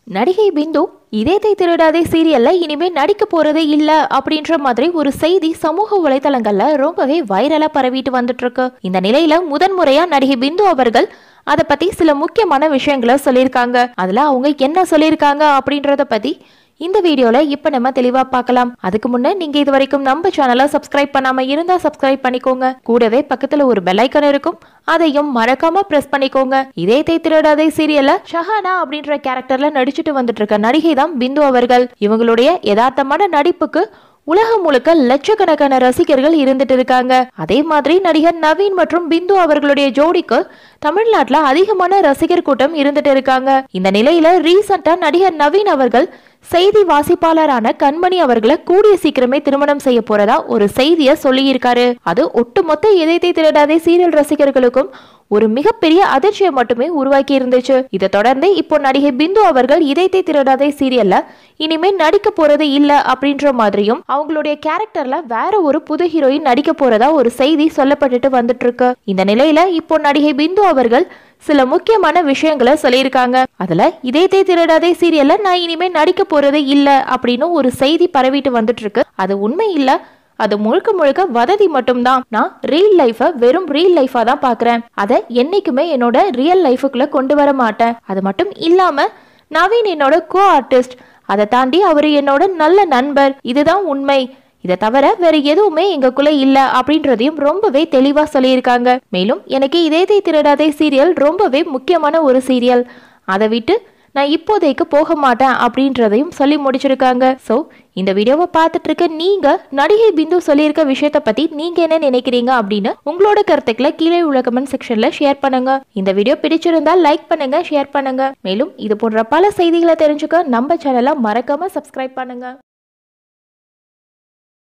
நடிகை பிந்து இதயத்தை திருடாதே சீரியல்ல இனிமே நடிக்க போறதே இல்ல அப்படின்ற மாதிரி ஒரு செய்தி சமூக வலைதளங்கள்ல ரொம்பவே வைரலா பரவிட்டு வந்துட்டு இருக்கு இந்த நிலையில முதன்முறையா நடிகை பிந்து அவர்கள் அதை பத்தி சில முக்கியமான விஷயங்களை சொல்லியிருக்காங்க அதுல அவங்க என்ன சொல்லியிருக்காங்க அப்படின்றத பத்தி இந்த வீடியோல இப்ப நம்ம தெளிவா பார்க்கலாம் அதுக்கு முன்ன நீங்க இது வரைக்கும் நம்ம சேனலை சப்ஸ்கிரைப் பண்ணாம இருந்தா சப்ஸ்கிரைப் பண்ணிக்கோங்க கூடவே பக்கத்துல ஒரு பெல் ஐக்கான் இருக்கும் அதையும் மறக்காம பிரஸ் பண்ணிக்கோங்க இதயத்தை திருடாதே சீரியல்ல ஷஹானா அப்படின்ற கேரக்டர்ல நடிச்சுட்டு வந்துட்டு இருக்க நடிகை தான் பிந்து அவர்கள் இவங்களுடைய யதார்த்தமான நடிப்புக்கு உலகம் முழுக்க லட்சக்கணக்கான ரசிகர்கள் இருந்துட்டு இருக்காங்க அதே மாதிரி நடிகர் நவீன் மற்றும் பிந்து அவர்களுடைய ஜோடிக்கு தமிழ்நாட்டுல அதிகமான ரசிகர் கூட்டம் இருந்துட்டு இருக்காங்க இந்த நிலையில ரீசெண்டா நடிகர் நவீன் அவர்கள் செய்தி வாசிப்பாளரான கண்மணி அவர்களை கூடிய சீக்கிரமே திருமணம் செய்ய போறதா ஒரு செய்திய சொல்லியிருக்காரு அது ஒட்டுமொத்த இதயத்தை திருடாதே சீரியல் ரசிகர்களுக்கும் ஒரு மிகப்பெரிய அதிர்ச்சியை மட்டுமே உருவாக்கி இருந்துச்சு இதை தொடர்ந்து இப்போ நடிகை பிந்து அவர்கள் இதயத்தை திருடாதே சீரியல்ல இனிமே நடிக்க போறது இல்ல அப்படின்ற மாதிரியும் அவங்களுடைய கேரக்டர்ல வேற ஒரு புது ஹீரோயின் நடிக்க போறதா ஒரு செய்தி சொல்லப்பட்டுட்டு வந்துட்டு இருக்கு இந்த நிலையில இப்போ நடிகை பிந்து அவர்கள் சில முக்கியமான விஷயங்களை சொல்லியிருக்காங்க அதுல இதயத்தை திருடாதே சீரியல்ல நான் இனிமே நடிக்க போறதே இல்ல அப்படின்னு ஒரு செய்தி பரவிட்டு வந்துட்டு இருக்கு அது உண்மை இல்ல அது முழுக்க முழுக்க வததி மட்டும்தான் நான் ரியல் லைஃப வெறும் ரியல் லைஃபா தான் பாக்குறேன் அதை என்னைக்குமே என்னோட ரியல் லைஃபுக்குள்ள கொண்டு வர மாட்டேன் அது மட்டும் இல்லாம நவீன் என்னோட கோ ஆர்டிஸ்ட் அதை தாண்டி அவர் என்னோட நல்ல நண்பர் இதுதான் உண்மை இதை தவிர வேற எதுவுமே எங்களுக்குள்ள இல்ல அப்படின்றதையும் ரொம்பவே தெளிவா சொல்லியிருக்காங்க மேலும் எனக்கு இதயத்தை திருடாதே சீரியல் ரொம்பவே முக்கியமான ஒரு சீரியல் அதை விட்டு நான் இப்போதைக்கு போக மாட்டேன் அப்படின்றதையும் சொல்லி முடிச்சிருக்காங்க ஸோ இந்த வீடியோவை பார்த்துட்டு இருக்க நீங்க நடிகை பிந்து சொல்லியிருக்க விஷயத்த பத்தி நீங்க என்ன நினைக்கிறீங்க அப்படின்னு உங்களோட கருத்துக்களை கீழே உள்ள கமெண்ட் செக்ஷன்ல ஷேர் பண்ணுங்க இந்த வீடியோ பிடிச்சிருந்தா லைக் பண்ணுங்க ஷேர் பண்ணுங்க மேலும் இது போன்ற பல செய்திகளை தெரிஞ்சுக்க நம்ம சேனலை மறக்காம சப்ஸ்கிரைப் பண்ணுங்க